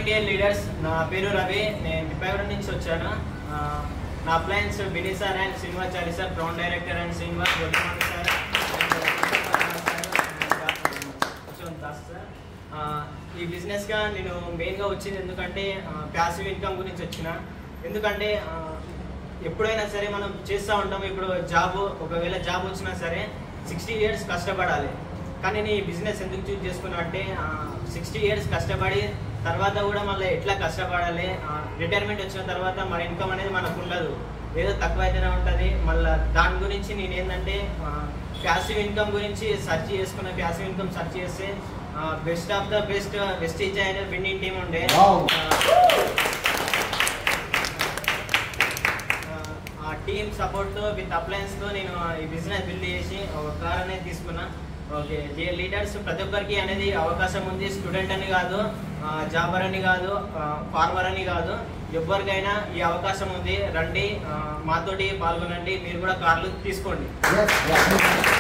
అందరికీ లీడర్స్ నా పేరు రవి నేను తిప్పాగూడెం నుంచి వచ్చాను ఆ, నా అప్లయన్స్ బిని సార్ అండ్ శ్రీనివాచారి సార్ ప్రౌండ్ director and Srinivas Goddamani sir and Das sir ఆ, ఈ బిజినెస్గా నేను మెయిన్గా వచ్చింది ఎందుకంటే ప్యాసివ్ ఇన్కమ్ గురించి వచ్చిన ఎందుకంటే ఆ, ఎప్పుడైనా సరే మనం చేస్తూ ఉంటాం ఇప్పుడు జాబ్ ఒకవేళ జాబ్ వచ్చినా సరే సిక్స్టీ ఇయర్స్ కష్టపడాలి కానీ నేను ఈ బిజినెస్ ఎందుకు చూస్ చేసుకున్నా అంటే సిక్స్టీ ఇయర్స్ కష్టపడి తర్వాత కూడా మళ్ళీ ఎట్లా కష్టపడాలి రిటైర్మెంట్ వచ్చిన తర్వాత మన ఇన్కమ్ అనేది మనకు ఉండదు ఏదో తక్కువ అయితేనే ఉంటుంది మళ్ళీ దాని గురించి నేను ఏంటంటే ప్యాసివ్ ఇన్కమ్ గురించి సెర్చ్ చేసుకున్న ప్యాసివ్ ఇన్కమ్ సెర్చ్ చేస్తే best of the best Vestige అనే విన్నింగ్ టీమ్ ఉండే Wow. ఆ టీమ్ సపోర్ట్తో విత్ అప్లయన్స్తో నేను ఈ బిజినెస్ బిల్డ్ చేసి ఒక కార్ అనేది తీసుకున్నా ఓకే డియర్ లీడర్స్ ప్రతి ఒక్కరికి అనేది అవకాశం ఉంది స్టూడెంట్ అని కాదు జాబర్ అని కాదు ఫార్మర్ అని కాదు ఎవరికైనా ఈ అవకాశం ఉంది రండి ఆ, మాతోటి పాల్గొనండి మీరు కూడా కార్లు తీసుకోండి Yes, yes.